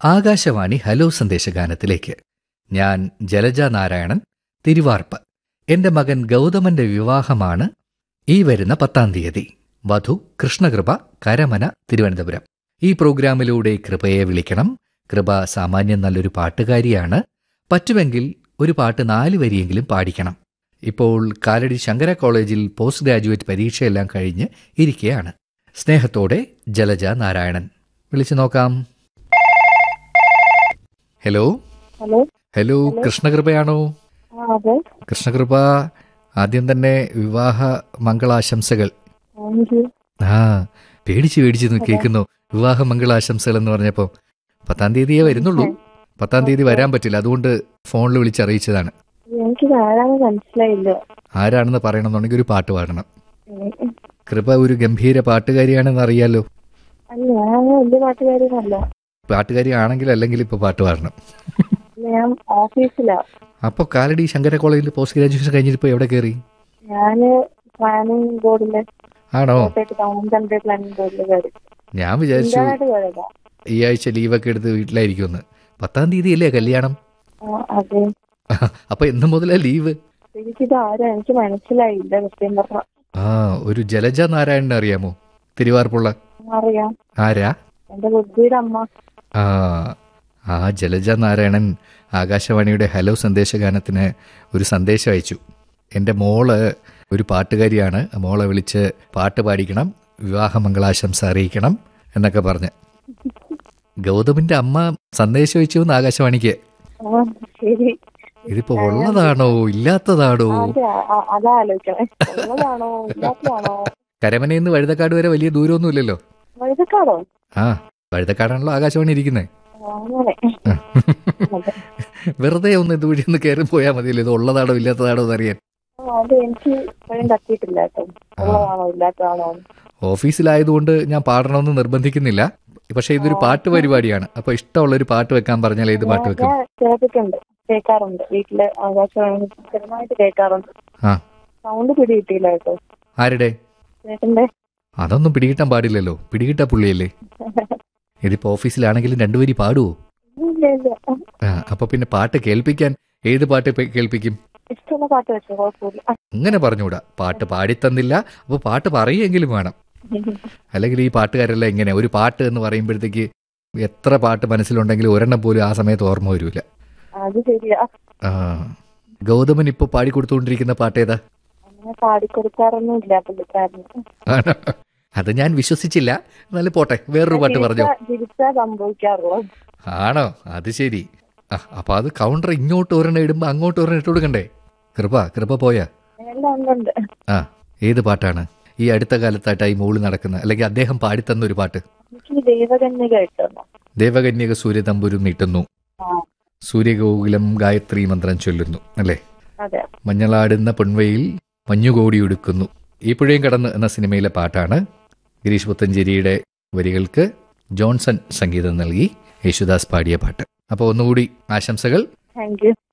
Akashvani hello സന്ദേശഗാനത്തിലേക്ക് ഞാൻ ജലജ നാരായണൻ തിരുവാർപ്പ് എന്റെ മകൻ ഗൗതമന്റെ വിവാഹമാണ് ഈ വരുന്ന പത്താം തീയതി വധു കൃഷ്ണകൃപ കരമന തിരുവനന്തപുരം ഈ പ്രോഗ്രാമിലൂടെ കൃപയെ വിളിക്കണം കൃപ സാമാന്യം നല്ലൊരു പാട്ടുകാരിയാണ് പറ്റുമെങ്കിൽ ഒരു പാട്ട് നാല് വരിയെങ്കിലും പാടിക്കണം ഇപ്പോൾ കാലടി ശങ്കര കോളേജിൽ പോസ്റ്റ് ഗ്രാജുവേറ്റ് പരീക്ഷയെല്ലാം കഴിഞ്ഞ് ഇരിക്കുകയാണ് സ്നേഹത്തോടെ ജലജ നാരായണൻ വിളിച്ചു നോക്കാം ഹലോ ഹലോ ഹലോ കൃഷ്ണകൃപയാണോ ആ അതെ കൃഷ്ണകൃപ ആദ്യം തന്നെ വിവാഹ മംഗളാശംസകൾ താങ്ക് യു ആ പേടിച്ച് പേടിച്ച് നിന്ന് കേൾക്കുന്നു വിവാഹ മംഗളാശംസകൾ എന്ന് പറഞ്ഞപ്പോൾ പത്താം തീയതിയേ വരുന്നുള്ളൂ പത്താം തീയതി വരാൻ പറ്റില്ല അതുകൊണ്ട് ഫോണിൽ വിളിച്ചറിയിച്ചതാണ് എനിക്ക് ആരാന്ന് മനസ്സിലായില്ല ആരാണെന്ന് പറയണമെന്നുണ്ടെങ്കിൽ ഒരു പാട്ട് പാടണം ഉം. കൃപ ഒരു ഗംഭീര പാട്ടുകാരിയാണെന്ന് അറിയാലോ അല്ല ഞാൻ വലിയ പാട്ടുകാരിയൊന്നല്ല പാട്ടുകാരി ആണെങ്കിൽ അല്ലെങ്കിൽ ഇപ്പോൾ പാട്ട് പാടണം ഞാൻ ഓഫീസിലാ അപ്പോൾ കാലടി ശങ്കര കോളേജിൽ പോസ്റ്റ് ഗ്രാജുവേഷൻ കഴിഞ്ഞിട്ട് ഇപ്പോൾ എവിടെ കയറി ഞാന് പ്ലാനിങ് ബോർഡില് ആണോ കോട്ടയത്ത് ടൗൺ സെന്റർ പ്ലാനിങ് ബോർഡിൽ കയറി ഞാൻ വിചാരിച്ചു ഇന്ത്യനായിട്ട് കയറിയതാ ഈ ആഴ്ച ലീവൊക്കെ എടുത്ത് വീട്ടിലായിരിക്കുമെന്ന് പത്താം തീയതി അല്ലേ കല്യാണം ആ, അതെ അപ്പൊ എന്ന് മുതലാ ലീവ് എനിക്കിത് ആരാ എനിക്ക് മനസ്സിലായില്ല സത്യം പറഞ്ഞ ആ ഒരു ജലജ നാരായണനെ അറിയാമോ തിരുവാർപ്പുള്ള അറിയാം ആരാ എന്റെ ബുദ്ധിയുടെ അമ്മ ആ ആ ജലജ നാരായണൻ ആകാശവാണിയുടെ ഹലോ സന്ദേശഗാനത്തിന് ഒരു സന്ദേശം അയച്ചു എൻ്റെ മോള് ഒരു പാട്ടുകാരിയാണ് മോളെ വിളിച്ച് പാട്ട് പാടിക്കണം വിവാഹമംഗളാശംസ അറിയിക്കണം എന്നൊക്കെ പറഞ്ഞ് ഗൗതമിന്റെ അമ്മ സന്ദേശം അയച്ചു എന്ന് ആകാശവാണിക്ക് ആ ശരി ഇതിപ്പോ ഉള്ളതാണോ ഇല്ലാത്തതാണോ അതെ ആ- ആ- അതാ ആലോചിക്കണേ ഉള്ളതാണോ ഇല്ലാത്തതാണോ കരമനയിൽ നിന്ന് വഴുതക്കാട് വരെ വലിയ ദൂരമൊന്നുമില്ലല്ലോ വഴുതക്കാടോ ആ വഴുതക്കാടാണല്ലോ ആകാശവാണി ഇരിക്കുന്നത് അങ്ങനെ അതെ വെറുതെ ഒന്ന് ഇതുവഴി ഒന്ന് കയറി പോയാൽ മതിയല്ലോ ഇത് ഉള്ളതാണോ ഇല്ലാത്തതാണോ എന്നറിയാൻ ആ, അത് എനിക്ക് ഇപ്പോഴും തട്ടിയിട്ടില്ല കേട്ടോ ഉള്ളതാണോ ഇല്ലാത്തതാണോ എന്ന്. ഓഫീസിലായതുകൊണ്ട് ഞാൻ പാടണമെന്ന് നിർബന്ധിക്കുന്നില്ല പക്ഷെ ഇതൊരു പാട്ട് പരിപാടിയാണ് അപ്പൊ ഇഷ്ടമുള്ള ഒരു പാട്ട് വെക്കാൻ പറഞ്ഞാൽ ഏത് പാട്ട് വെക്കും ഞാൻ കേട്ടിട്ടുണ്ട് കേൾക്കാറുണ്ട് വീട്ടില് ആകാശവാണി സ്ഥിരമായിട്ട് കേൾക്കാറുണ്ട് ആ സൗണ്ട് പിടി കിട്ടിയില്ല കേട്ടോ ആരുടെ ചേട്ടന്റെ അതൊന്നും പിടികിട്ടാൻ പാടില്ലല്ലോ പിടികിട്ടാ പുള്ളിയല്ലേ ഇതിപ്പോ ഓഫീസിലാണെങ്കിലും രണ്ടുപേരി പാടുവോ ഇല്ല ഇല്ല ആ അപ്പൊ പിന്നെ പാട്ട് കേൾപ്പിക്കാൻ ഏത് പാട്ട് ഇപ്പൊ കേൾപ്പിക്കും ഇഷ്ടമുള്ള പാട്ട് വെച്ചോ കുഴപ്പമില്ല അങ്ങനെ പറഞ്ഞുകൂടാ പാട്ട് പാടിത്തന്നില്ല അപ്പൊ പാട്ട് പറയുമെങ്കിലും വേണം അല്ലെങ്കിൽ ഈ പാട്ടുകാരെല്ലാം ഇങ്ങനെ ഒരു പാട്ട് എന്ന് പറയുമ്പോഴത്തേക്ക് എത്ര പാട്ട് മനസ്സിലുണ്ടെങ്കിലും ഒരെണ്ണം പോലും ആ സമയത്ത് ഓർമ്മ വരില്ല അത് ശരിയാ ആ ഗൗതമൻ ഇപ്പൊ പാടിക്കൊടുത്തുകൊണ്ടിരിക്കുന്ന പാട്ട് ഏതാ അങ്ങനെ പാടിക്കൊടുക്കാറൊന്നും ഇല്ല പുള്ളിക്കാരന് ആണോ? അത് ഞാൻ വിശ്വസിച്ചില്ല എന്നാലും പോട്ടെ വേറൊരു പാട്ട് പറഞ്ഞോ തിരിച്ചാ- തിരിച്ചാ സംഭവിക്കാറുള്ളൂ ആണോ അത് ശരി ആ അപ്പൊ അത് കൗണ്ടർ ഇങ്ങോട്ട് ഒരെണ്ണം ഇടുമ്പോ അങ്ങോട്ട് ഒരെണ്ണം ഇട്ട് കൊടുക്കണ്ടേ കൃപ കൃപ പോയാ എല്ലാം ഉണ്ടുണ്ട് ആ ഏത് പാട്ടാണ് ഈ അടുത്ത കാലത്തായിട്ടായി മോള് നടക്കുന്ന അല്ലെങ്കിൽ അദ്ദേഹം പാടിത്തന്ന ഒരു പാട്ട് എനിക്ക് ദൈവകന്യക കിട്ടുന്നു ദേവകന്യക സൂര്യതമ്പുരും നീട്ടുന്നു ആ സൂര്യഗോകുലം ഗായത്രി മന്ത്രം ചൊല്ലുന്നു അല്ലേ അതെ മഞ്ഞളാടുന്ന പൊൻവയിൽ മഞ്ഞുകോടി ഉടുക്കുന്നു ഈ പുഴയും കടന്ന് എന്ന സിനിമയിലെ പാട്ടാണ് ഗിരീഷ് പുത്തഞ്ചേരിയുടെ വരികൾക്ക് ജോൺസൺ സംഗീതം നൽകി യേശുദാസ് പാടിയ പാട്ട് അപ്പോൾ ഒന്നുകൂടി ആശംസകൾ താങ്ക് യു